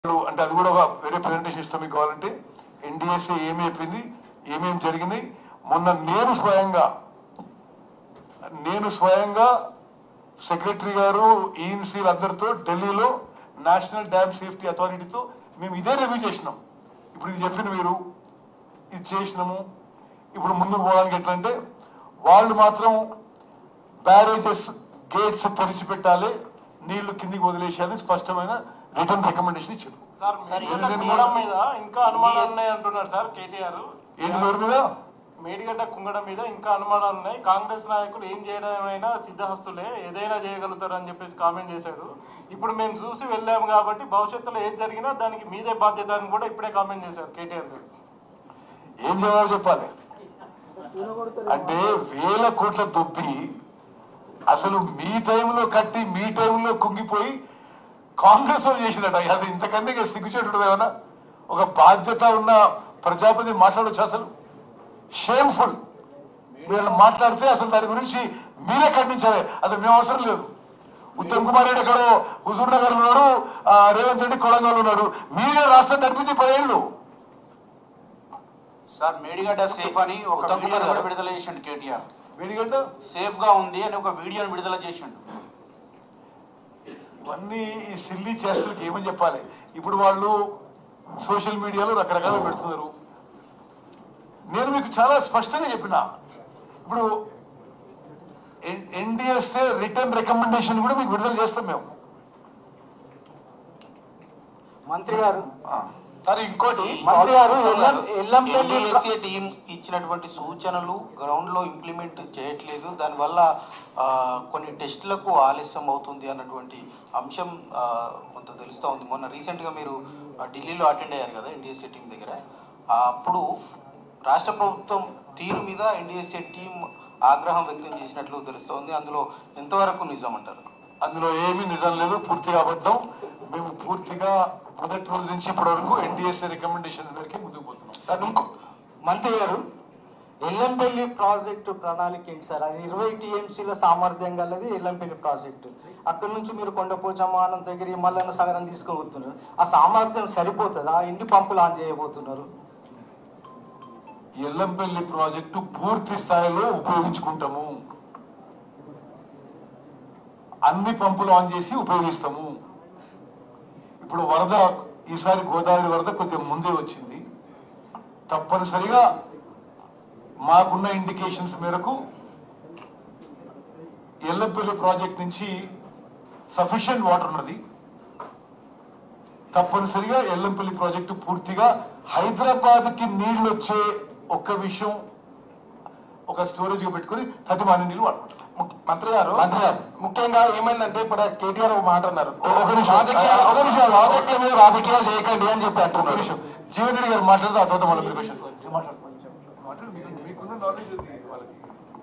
అంటే అది కూడా ఒక వేరే ప్రెజెంటేషన్ ఇస్తాం మీకు కావాలంటే ఎన్డీఎస్ఏ ఏమి చెప్పింది ఏమేమి జరిగినాయి మొన్న నేను స్వయంగా నేను స్వయంగా సెక్రటరీ గారు ఈఎన్సీలు అందరితో ఢిల్లీలో నేషనల్ డ్యామ్ సేఫ్టీ అథారిటీతో మేము ఇదే రివ్యూ చేసినాం ఇప్పుడు ఇది చెప్పిన మీరు ఇది చేసినాము ఇప్పుడు ముందుకు పోవడానికి ఎట్లా అంటే వాళ్ళు మాత్రం బ్యారేజెస్ గేట్స్ తెరిచిపెట్టాలి నీళ్లు కిందికి వదిలేసేయాలని స్పష్టమైన రిటర్న్ రికమెండేషన్ ఇచ్చారు సార్ సార్, మేడిగడ్డ ఏంటంటే కుంగడం మీద ఇంకా అనుమానాలు ఉన్నాయి అంటున్నారు సార్ కేటీఆర్ ఏంటి ఎవరి మీద మేడిగడ్డ కుంగడం మీద ఇంకా అనుమానాలు ఉన్నాయి కాంగ్రెస్ నాయకులు ఏం చేయడమైనా సిద్ధహస్తులే ఏదైనా చేయగలుగుతారు అని చెప్పేసి కామెంట్ చేశారు ఇప్పుడు మేము చూసి వెళ్ళాము కాబట్టి భవిష్యత్తులో ఏది జరిగినా దానికి మీదే బాధ్యత అని కూడా ఇప్పుడే కామెంట్ చేశారు కేటీఆర్ గారు ఏం జవాబు చెప్పాలి అంటే వేల కోట్ల దొబ్బి అసలు మీ టైంలో కట్టి మీ టైంలో కుంగిపోయి కాంగ్రెస్ వాళ్ళు చేసినట్ట అసలు ఇంతకన్నా ఇక సిగ్గుచేటు ఏమన్నా ఒక బాధ్యత ఉన్న ప్రజాపతి మాట్లాడొచ్చు అసలు షేమ్ఫుల్ వీళ్ళు మాట్లాడితే అసలు దాని గురించి మీరే ఖండించాలి అసలు మేము అవసరం లేదు ఉత్తమ్ కుమార్ రెడ్డి ఎక్కడో హుజూర్ నగర్ ఉన్నాడు ఆ, రేవంత్ రెడ్డి కొడంగల్ ఉన్నాడు మీరే రాష్ట్రం నడిపింది పదేళ్ళు సార్ మేడిగడ్డ సేఫ్ అని ఒక ఉత్తమ్ కుమార్ వీడియోని కూడా గారు. విడుదల చేసిండు కేటీఆర్ వేడిగడ్డ సేఫ్ గా ఉంది అని ఒక వీడియోని విడుదల చేసిండు ఇవన్నీ ఈ సిల్లీ చేష్టలకి ఏమని చెప్పాలి ఇప్పుడు వాళ్ళు సోషల్ మీడియాలో రకరకాలు పెడుతున్నారు నేను మీకు చాలా స్పష్టంగా చెప్పిన ఇప్పుడు ఎన్డిఎస్ఏ రిటర్న్ రికమెండేషన్ కూడా మీకు విడుదల చేస్తాం మేము మంత్రి గారు ఆ. సరే ఇంకోటి మంత్రి గారు ఎల్లం- ఎల్లంపల్లి ఎన్డీఎస్ఏ టీం ఇచ్చినటువంటి సూచనలు గ్రౌండ్ లో ఇంప్లిమెంట్ చేయట్లేదు దానివల్ల ఆ, కొన్ని టెస్టులకు ఆలస్యం అవుతుంది అన్నటువంటి అంశం ఆ, కొంత తెలుస్తా ఉంది మొన్న రీసెంట్ గా మీరు ఆ, ఢిల్లీలో అటెండ్ అయ్యారు కదా ఎన్డీఎస్ఏ టీం దగ్గర ఆ, అప్పుడు రాష్ట్ర ప్రభుత్వం తీరు మీద ఎన్డీఎస్ఏ టీం ఆగ్రహం వ్యక్తం చేసినట్లు తెలుస్తోంది అందులో ఎంతవరకు నిజం అంటారు అందులో ఏమీ నిజం లేదు పూర్తిగా అబద్ధం మేము పూర్తిగా మొదటి రోజు నుంచి ఇప్పటి వరకు ఎన్డిఎస్ఏ రికమెండేషన్ దగ్గరికి ముందుకు పోతున్నాం సార్ ఇంకో మంత్రి గారు ఎల్లంపల్లి ప్రాజెక్టు ప్రణాళిక ఏంటి సార్ అది ఇరవై టీఎంసీల సామర్థ్యం గలది ఎల్లంపల్లి ప్రాజెక్టు అక్కడ నుంచి మీరు కొండపోచమ్మ అనంతగిరి మల్లన్న సగరం తీసుకుపోతున్నారు ఆ సామర్థ్యం సరిపోతుందా ఎన్ని పంపులు ఆన్ చేయబోతున్నారు ఎల్లంపల్లి ప్రాజెక్టు పూర్తి స్థాయిలో ఉపయోగించుకుంటాము అన్ని పంపులు ఆన్ చేసి ఉపయోగిస్తాము ఇప్పుడు వరద ఈసారి గోదావరి వరద కొద్దిగా ముందే వచ్చింది తప్పనిసరిగా మాకున్న ఇండికేషన్స్ మేరకు ఎల్లంపల్లి ప్రాజెక్ట్ నుంచి సఫిషియెంట్ వాటర్ ఉన్నది తప్పనిసరిగా ఎల్లంపల్లి ప్రాజెక్టు పూర్తిగా హైదరాబాద్ కి నీళ్లు వచ్చే ఒక్క విషయం ఒక స్టోరేజ్ గా పెట్టుకుని తదిమాని నీళ్లు వాడుకుంటాం మంత్రి గారు మంత్రి గారు. ముఖ్యంగా ఏమైందంటే ఇప్పుడు కేటీఆర్ ఒక మాట అన్నారు ఒక నిమిషం. రాజకీయ ఒక నిమిషం. ప్రాజెక్టుల మీద రాజకీయాలు చేయకండి అని చెప్పి ఒక అంటున్నారు నిమిషం జీవన్ రెడ్డి గారు మాట్లాడితే ఆ తర్వాత మళ్ళీ మీరు క్వశ్చన్స్ మాట్లాడు మాట్లాడు మీకు- మీకున్న నాలెడ్జ్ ఉంది వాళ్ళకి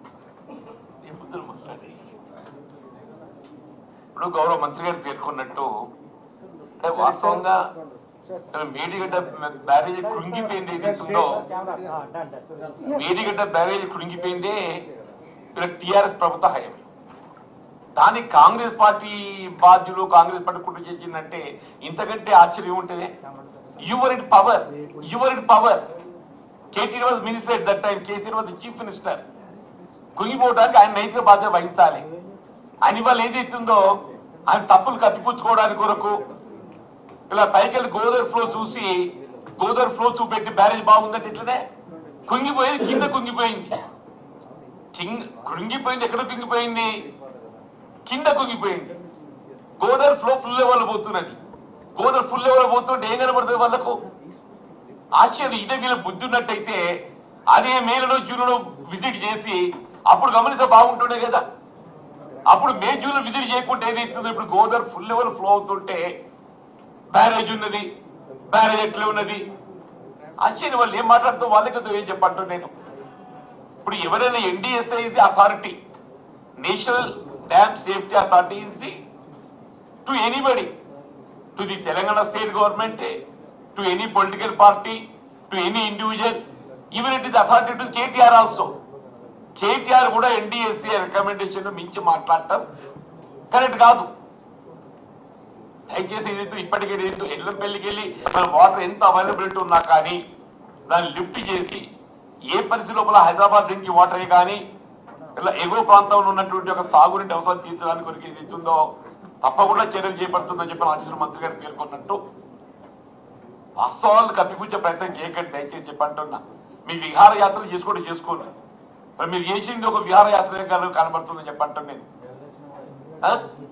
ఇప్పుడు గౌరవ మంత్రి గారు పేర్కొన్నట్టు అంటే వాస్తవంగా మేడిగడ్డ బ్యారేజ్ కృంగిపోయింది ఏదైతే ఉందో మేడిగడ్డ బ్యారేజ్ కృంగిపోయిందే ఇక్కడ టిఆర్ఎస్ ప్రభుత్వ హయం దానికి కాంగ్రెస్ పార్టీ బాధ్యులు కాంగ్రెస్ పార్టీ కుట్ర చేసిందంటే ఇంతకంటే ఆశ్చర్యం ఉంటుంది your in power your in power KTR was minister at that time KCR was chief minister కుంగిపోవడానికి ఆయన నైతిక బాధ్యత వహించాలి ఆయన ఇవాళ ఏదైతుందో ఆయన తప్పులు కప్పిపుచ్చుకోవడానికి కొరకు ఇలా పైకెళ్ళి గోదావరి ఫ్లో చూసి గోదావరి ఫ్లో చూపెట్టి బ్యారేజ్ బాగుందంటే ఇట్లనే కుంగిపోయింది కింద కుంగిపోయింది కింద కృంగిపోయింది ఎక్కడ కుంగిపోయింది కింద కుంగిపోయింది గోదావరి ఫ్లో ఫుల్ లెవెల్ పోతున్నది గోదావరి ఫుల్ లెవెల్ పోతుంటే ఏం కనబడుతుంది వాళ్ళకు ఆశ్చర్యం ఇదే వీళ్ళ బుద్ధి ఉన్నట్టయితే అదే మేలలో జూన్లో విజిట్ చేసి అప్పుడు గమనిస్తే బాగుంటుండే కదా అప్పుడు మే జూన్ విజిట్ చేయకుండా ఏదైతుందో ఇప్పుడు గోదావరి ఫుల్ లెవెల్ ఫ్లో అవుతుంటే బ్యారేజ్ ఉన్నది బ్యారేజ్ ఎట్లా ఉన్నది ఆశ్చర్యం వాళ్ళు ఏం మాట్లాడుతూ వాళ్ళకి ఏం చెప్పంటూ నేను ఇప్పుడు ఎవరైనా NDSA is the authority national dam safety authority is the to anybody to the Telangana state government to any political party to any individual even it is authority to KTR also KTR కూడా ఎన్డీఎస్సీ రికమెండేషన్ మించి మాట్లాడటం correct కాదు దయచేసి ఏదైతే ఇప్పటికే ఏదైతే ఎల్లంపల్లికి వెళ్ళి మన వాటర్ ఎంత అవైలబిలిటీ ఉన్నా కానీ దాన్ని లిఫ్ట్ చేసి ఏ పరిస్థితి లోపల హైదరాబాద్ డ్రింకింగ్ వాటర్ కానీ ఇలా ఎగువ ప్రాంతంలో ఉన్నటువంటి ఒక సాగునీటి అవసరం తీర్చడానికి కొరకు ఏది ఉందో తప్పకుండా చర్యలు చేపడుతుందని చెప్పి ఆశీస్సు మంత్రి గారు పేర్కొన్నట్టు వాస్తవాలను కప్పిపుచ్చే ప్రయత్నం చేయకండి దయచేసి చెప్పంటున్నా మీ విహారయాత్రలు చేసుకోవడం చేసుకోండి మరి మీరు చేసింది ఒక విహారయాత్ర కనబడుతుందని చెప్పంటాను నేను ఆ?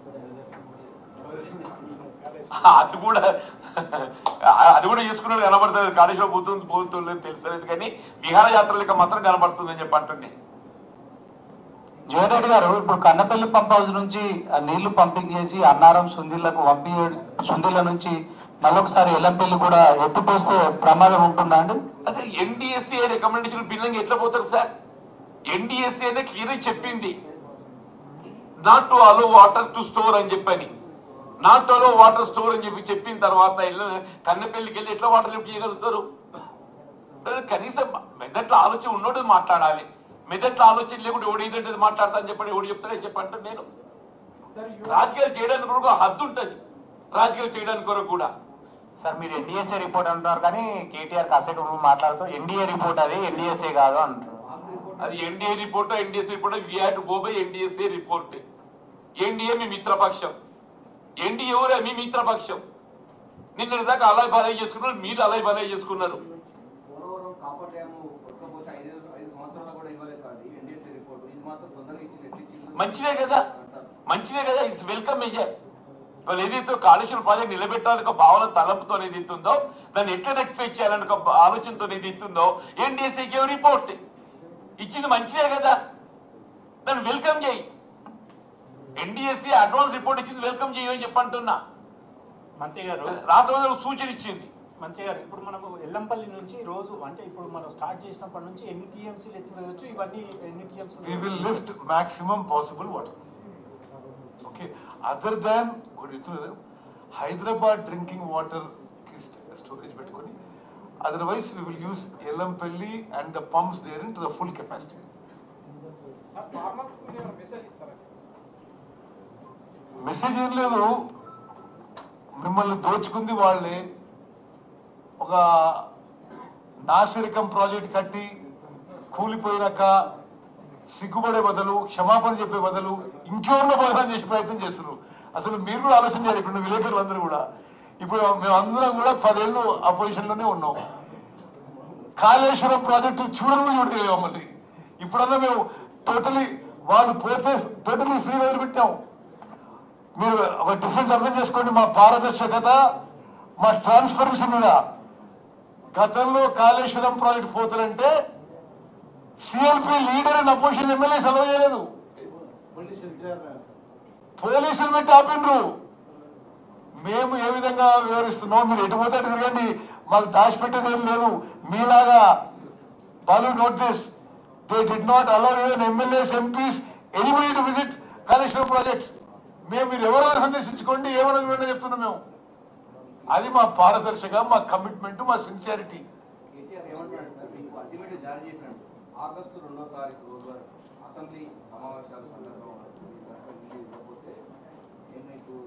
అది కూడా అది కూడా చేసుకున్నాడు కనబడుతుంది కాళేశ్వరం పోతుంది పోతుంది తెలుస్తలేదు కానీ విహారయాత్ర లెక్క మాత్రం కనబడుతుందని చెప్పంటుంది జగన్ రెడ్డి గారు ఇప్పుడు కన్నపల్లి పంప్ హౌస్ నుంచి ఆ నీళ్లు పంపింగ్ చేసి అన్నారం సుందిళ్లకు పంపి సుందిళ్ళ నుంచి మళ్ళొకసారి ఎల్లంపల్లి కూడా ఎత్తిపోస్తే ప్రమాదం ఉంటుందా అండి అసలు ఎన్డిఎస్ఏ రికమెండేషన్ భిన్నంగా ఎట్లా పోతారు సార్ ఎన్డిఎస్ఏ అనే క్లియర్ చెప్పింది not to allow water to store అని చెప్పని not to allow water store అని చెప్పి చెప్పిన తర్వాత ఎల్ల- కన్నెపల్లికి వెళ్ళి ఎట్లా వాటర్ లిఫ్ట్ చేయగలుగుతారు కనీసం మెదట్లో ఆలోచన ఉన్నోడు మాట్లాడాలి మెదట్లో ఆలోచన లేకుండా ఎవడు ఏదంటే మాట్లాడతా అని చెప్పండి ఎవడు చెప్తాడే చెప్పంటే నేను రాజకీయాలు చేయడానికి కూడా ఒక హద్దు ఉంటుంది రాజకీయాలు చేయడానికి కొరకు కూడా సార్ మీరు ఎన్డీఎస్ఏ రిపోర్ట్ అంటున్నారు కానీ కేటీఆర్ కాసేపు మాట్లాడుతూ ఎన్డీఏ రిపోర్ట్ అది ఎన్డీఎస్ఏ కాదు అంటున్నారు అది NDA report NDS report we had go by NDSA report NDA మీ మిత్రపక్షం ఎన్డీఏ ఎవరే మీ మిత్రపక్షం నిన్నటి దాకా అలాయ్ బాలయ్య చేసుకున్నారు మీరు అలాయ్ బాలయ్య చేసుకున్నారు పోలవరం కాపర్ డ్యాము కొట్టుకోపోతే ఐదు ఐదు సంవత్సరాలు కూడా ఇవ్వలేదు కాదు ఎన్డీఎస్సీ రిపోర్ట్ ఇది మాత్రం తొందరగా ఇచ్చి ఎట్లా ఇచ్చింది మంచిదే కదా మంచిదే కదా ఇట్స్ వెల్కమ్ మెజర్ వాళ్ళు ఏదైతే కాళేశ్వరం ప్రాజెక్ట్ నిలబెట్టాలని ఒక భావన తలంపుతో ఏదైతే ఉందో దాన్ని ఎట్లా రెక్టిఫై చేయాలని ఒక ఆలోచనతో ఏదైతే ఉందో ఎన్డీఎస్ఏకి రిపోర్ట్ ఇచ్చింది మంచిదే కదా దాన్ని వెల్కమ్ చేయి ఎన్డీఎస్సీ అడ్వాన్స్ రిపోర్ట్ ఇచ్చింది వెల్కమ్ చేయమని చెప్పంటున్నా మంత్రి గారు రాష్ట్ర ప్రభుత్వం సూచన ఇచ్చింది మంత్రి గారు ఇప్పుడు మనము ఎల్లంపల్లి నుంచి రోజు అంటే ఇప్పుడు మనం స్టార్ట్ చేసినప్పటి నుంచి ఎన్ని టీఎంసీలు ఎత్తివేయచ్చు ఇవన్నీ ఎన్ని we టీఎంసీలు will lift maximum possible water. Okay, other than, ఒకటి చెప్తున్నది, హైదరాబాద్ డ్రింకింగ్ వాటర్ స్టోరేజ్ పెట్టుకొని otherwise we will use Yellampalli and the pumps there in to the full capacity message ఏం లేదు మిమ్మల్ని దోచుకుంది వాళ్ళే ఒక నాసిరకం ప్రాజెక్ట్ కట్టి కూలిపోయినాక సిగ్గుపడే బదులు క్షమాపణ చెప్పే బదులు ఇంకెవరిలో బోధన చేసే ప్రయత్నం చేస్తున్నారు అసలు మీరు కూడా ఆలోచన చేయాలి ఇక్కడ ఉన్న విలేకరులు అందరూ కూడా ఇప్పుడు మేము అందరం కూడా పదేళ్ళు అపోజిషన్ లోనే ఉన్నాం కాళేశ్వరం ప్రాజెక్టు చూడడం చూడలేదు మమ్మల్ని ఇప్పుడన్నా మేము టోటలీ వాళ్ళు పోతే టోటలీ ఫ్రీ వదిలిపెట్టాం మీరు ఒక డిఫరెన్స్ అర్థం చేసుకోండి మా పారదర్శకత మా ట్రాన్స్పరెన్సీ మీద గతంలో కాళేశ్వరం ప్రాజెక్ట్ పోతారంటే CLP leader and opposition MLA సెలవు చేయలేదు పోలీసులు పెట్టి ఆపిండ్రు మేము ఏ విధంగా వివరిస్తున్నాం మీరు ఎటు పోతే అటు తిరగండి మాకు దాచిపెట్టేది ఏం లేదు మీలాగా Balu note this they did not allow your MLAs MPs anybody to visit Kaleshwaram projects మేము మీరు ఎవరైనా సందర్శించుకోండి ఏమైనా చూడండి చెప్తున్నాం మేము అది మా పారదర్శక మా కమిట్మెంట్ మా సిన్సియారిటీ కేటీఆర్ ఏమంటున్నాడు సార్ మీకు అల్టిమేట్ జారీ చేశాడు ఆగస్టు రెండో తారీఖు రోజు వరకు అసెంబ్లీ సమావేశాల సందర్భంగా ఈ దరఖాస్తు ఇది ఇవ్వకపోతే నేను మీకు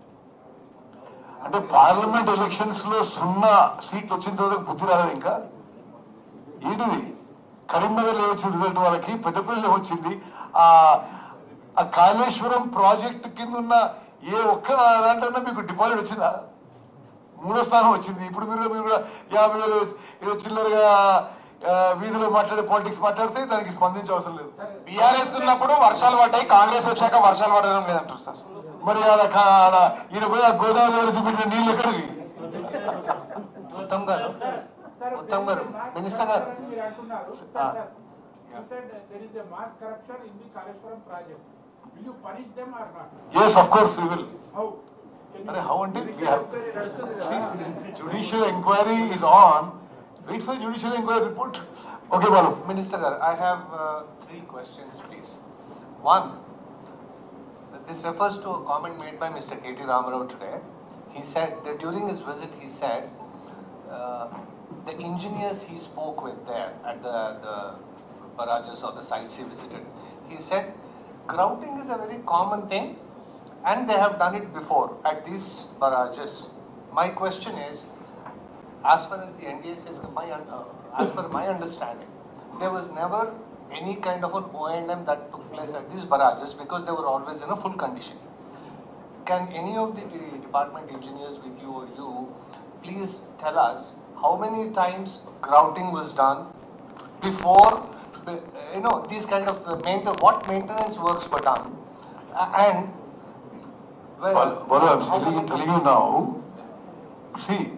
అంటే పార్లమెంట్ ఎలక్షన్స్ లో సున్నా సీట్లు వచ్చిన తర్వాత బుద్ధి రాలేదు ఇంకా ఏంటిది కరీంనగర్ లో వచ్చింది రిజల్ట్ వాళ్ళకి పెద్దపల్లిలో వచ్చింది ఆ ఆ కాళేశ్వరం ప్రాజెక్ట్ కింద ఉన్న ఏ ఒక్క దాంట్లో మీకు డిపాజిట్ వచ్చిందా మూడో స్థానం వచ్చింది ఇప్పుడు మీరు మీరు కూడా యాభై వేలు ఏదో చిల్లరగా ఆ, వీధిలో మాట్లాడే పాలిటిక్స్ మాట్లాడితే దానికి స్పందించే అవసరం లేదు బీఆర్ఎస్ ఉన్నప్పుడు వర్షాలు పడ్డాయి కాంగ్రెస్ వచ్చాక వర్షాలు పడడం లేదంటారు సార్ మరి ఆడ కా- ఆడ ఈయన పోయి ఆ గోదావరి చూపించిన నీళ్ళు ఎక్కడికి ఉత్తమ్ గారు ఉత్తమ్ గారు మినిస్టర్ గారు మీరు అంటున్నారు Ah. Sir sir you said that there is a mass corruption in the Kaleshwaram project. Will you punish them or not? Yes of course we will How? Can you- అరే హౌ అంటే Judicial inquiry నడుస్తుంది కదా? Judicial enquiry is on wait for judicial enquiry report okay Balu Minister, Gar, I have uh, three questions, please. One, this refers to a comment made by Mr. K.T. Ramarao today. He said that during his visit, he said uh, the engineers he spoke with there at the, the barrages or the sites he visited, he said grouting is a very common thing and they have done it before at these barrages. My question is, as far as the NDS is my, un- uh, as per my understanding, there was never any kind of an O&M that took place at these barrages because they were always in a full condition. Can any of the de- department engineers with you or you please tell us how many times grouting was done before, uh, you know, these kind of uh, mainten- what maintenance works were done? A- And well, Well, well, I'm how telling, many- telling you now, see,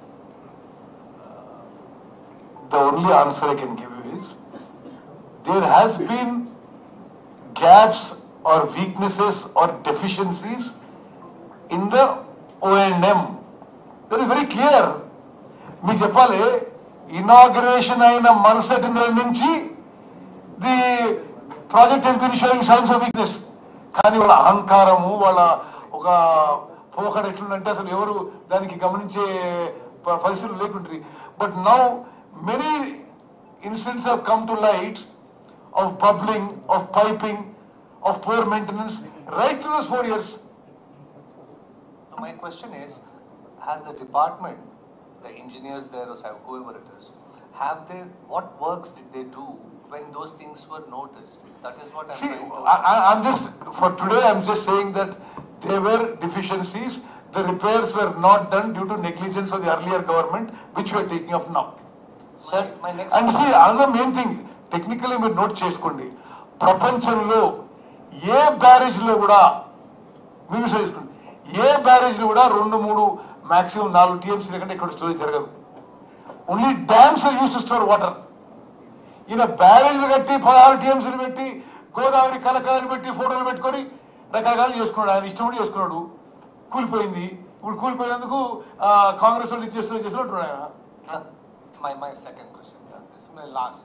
the only answer I can give you is, there has been gaps or weaknesses or deficiencies in the O&M. That is very clear. మీకు చెప్పాలి inauguration అయిన మరుసటి నెల నుంచి the project has been showing signs of weakness కానీ వాళ్ళ అహంకారము వాళ్ళ ఒక పోకడ ఎట్లుందంటే అసలు ఎవరు దానికి గమనించే ప- పరిస్థితులు లేకుంటుంది but now many incidents have come to light of bubbling of piping of poor maintenance right to those four years So my question is, has the department, the engineers there or whoever it is, have they, what works did they do when those things were noticed? That is what I'm See, trying to. I, I- I'm just, for today, I'm just saying that there were deficiencies, the repairs were not done due to negligence of the earlier government, which we are taking up now. Sir, my next. And see another main thing technically మీరు note చేసుకోండి ప్రపంచంలో ఏ barrage లో కూడా మీరు చేసుకోండి ఏ barrage లో కూడా రెండు మూడు మాక్సిమం నాలుగు టీఎంసీ కంటే ఇక్కడ స్టోరేజ్ జరగదు only dams are used to store water ఈయన బ్యారేజ్లు కట్టి పదహారు టీఎంసీలు పెట్టి గోదావరి కలకాలని పెట్టి ఫోటోలు పెట్టుకొని రకరకాలు చేసుకున్నాడు ఆయన ఇష్టం చేసుకున్నాడు చేసుకున్నాడు కూలిపోయింది ఇప్పుడు కూలిపోయినందుకు ఆ, కాంగ్రెస్ వాళ్ళు ఇచ్చేస్తున్నారు చేస్తున్నట్టు ఆయన Uh, My, my second question, yeah, this is my last.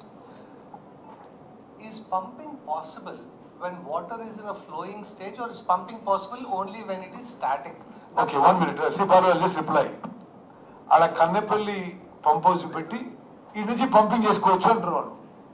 Is pumping possible when water is in a flowing stage or is pumping possible only when it is static? Okay one minute Sripalu just reply ఆడ Kannepalli pump house పెట్టి ఈ నుంచి pumping చేసుకోవచ్చు అంటారు వాళ్ళు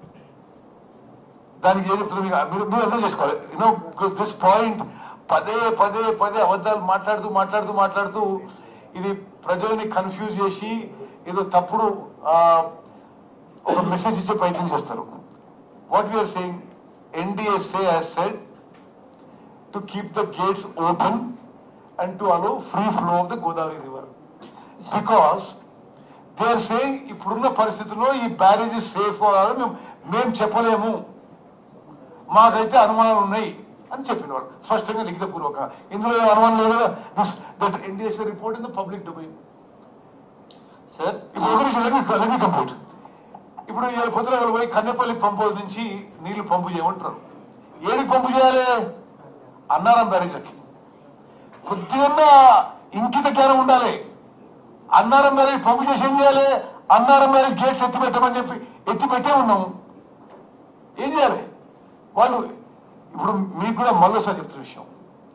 దానికి ఏం చెప్తున్నారు మీకు మీరు మీరు అర్థం చేసుకోవాలి యూనో బికాస్ దిస్ పాయింట్ పదే పదే పదే అబద్ధాలు మాట్లాడుతూ మాట్లాడుతూ మాట్లాడుతూ ఇది ప్రజల్ని కన్ఫ్యూజ్ చేసి ఏదో తప్పుడు ఆ, ఒక మెసేజ్ ఇచ్చే ప్రయత్నం చేస్తారు what we're saying NDSA has said to keep the gates open and to allow free flow of the Godavari river. Because they are saying ఇప్పుడున్న పరిస్థితుల్లో ఈ బ్యారేజ్ సేఫ్ మేము మేము చెప్పలేము మాకైతే అనుమానాలు ఉన్నాయి అని చెప్పినవాడు స్పష్టంగా లిఖిత పూర్వక ఇందులో ఏం అనుమానం లేదు కదా that NDSA report in the public domain sir ఇప్పుడు లెట్ కంప్లీట్ ఇప్పుడు ఇవాళ పొద్దున వాళ్ళు పోయి కన్నెపల్లి పంప్ హౌస్ నుంచి నీళ్లు పంపు చేయమంటారు ఏడికి పంపు చేయాలి అన్నారం బ్యారేజ్లకి కొద్దిగా ఇంకిత జ్ఞానం ఉండాలి అన్నారం మ్యారేజ్ పంపు చేసి ఏం చేయాలి అన్నారం మ్యారేజ్ గేట్స్ ఎత్తి పెట్టమని చెప్పి ఎత్తి పెట్టే ఉన్నాము ఏం చేయాలి వాళ్ళు ఇప్పుడు మీకు కూడా మళ్ళీసారి చెప్తున్న విషయం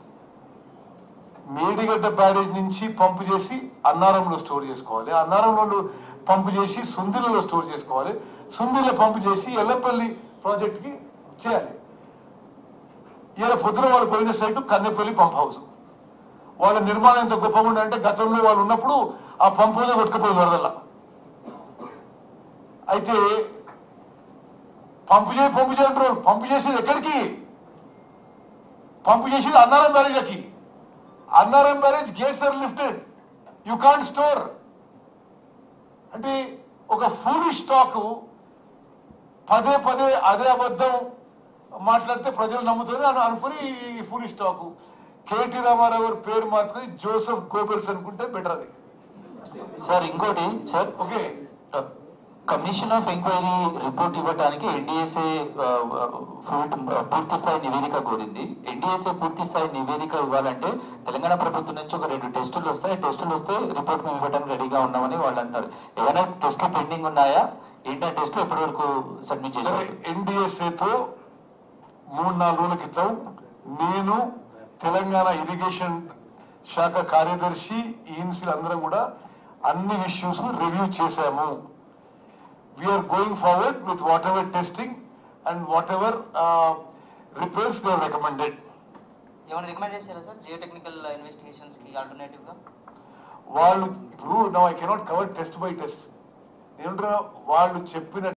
మేడిగడ్డ బ్యారేజ్ నుంచి పంపు చేసి అన్నారంలో స్టోర్ చేసుకోవాలి అన్నారంలో పంపు చేసి సుందిలలో స్టోర్ చేసుకోవాలి సుందిలో పంపు చేసి ఎల్లపల్లి ప్రాజెక్ట్కి చేయాలి ఇలా పొద్దున వాళ్ళు పోయిన సైటు కన్నెపల్లి పంప్ హౌస్ వాళ్ళ నిర్మాణం ఎంత గొప్పగా ఉందంటే గతంలో వాళ్ళు ఉన్నప్పుడు ఆ పంపు మీద కొట్టుకుపోయింది వరదల్లా అయితే పంపు చేయి పంపు చేయి అంటారు పంపు చేసేది ఎక్కడికి పంపు చేసేది అన్నారం బ్యారేజ్కి Annaram barrage gates are lifted you can't store అంటే ఒక ఫూడి స్టాక్ పదే పదే అదే అబద్ధం మాట్లాడితే ప్రజలు నమ్ముతారు అని అనుకుని ఈ ఫూడి స్టాక్ కేటీ రామారావు గారి పేరు మాత్రం జోసెఫ్ గోబెల్స్ అనుకుంటే బెటర్ అది సార్ ఇంకోటి sir okay commission of enquiry report ఇవ్వడానికి ఎన్డీఎస్ఏ పూర్తి స్థాయి నివేదిక కోరింది ఎన్డీఎస్ఏ పూర్తి స్థాయి నివేదిక ఇవ్వాలంటే తెలంగాణ ప్రభుత్వం నుంచి ఒక రెండు టెస్టులు వస్తాయి టెస్టులు వస్తే రిపోర్ట్ మేము ఇవ్వడానికి రెడీగా ఉన్నామని వాళ్ళు అంటారు ఏమైనా టెస్టులు పెండింగ్ ఉన్నాయా ఏంటంటే టెస్టులు ఎప్పటి వరకు సబ్మిట్ సరే చేశారు ఎన్డీఎస్ఏతో మూడు నాలుగు రోజుల క్రితం నేను తెలంగాణ ఇరిగేషన్ శాఖ కార్యదర్శి ఈఎన్సీలు అందరం కూడా అన్ని ఇష్యూస్ రివ్యూ చేశాము we're going forward with whatever testing and whatever repairs they recommended ఏమైనా రికమెండ్ చేశారా సార్ జియో టెక్నికల్ ఇన్వెస్టిగేషన్స్ కి ఆల్టర్నేటివ్ గా వాళ్ళు ఇప్పుడు no I cannot cover test by test నేను వాళ్ళు చెప్పిన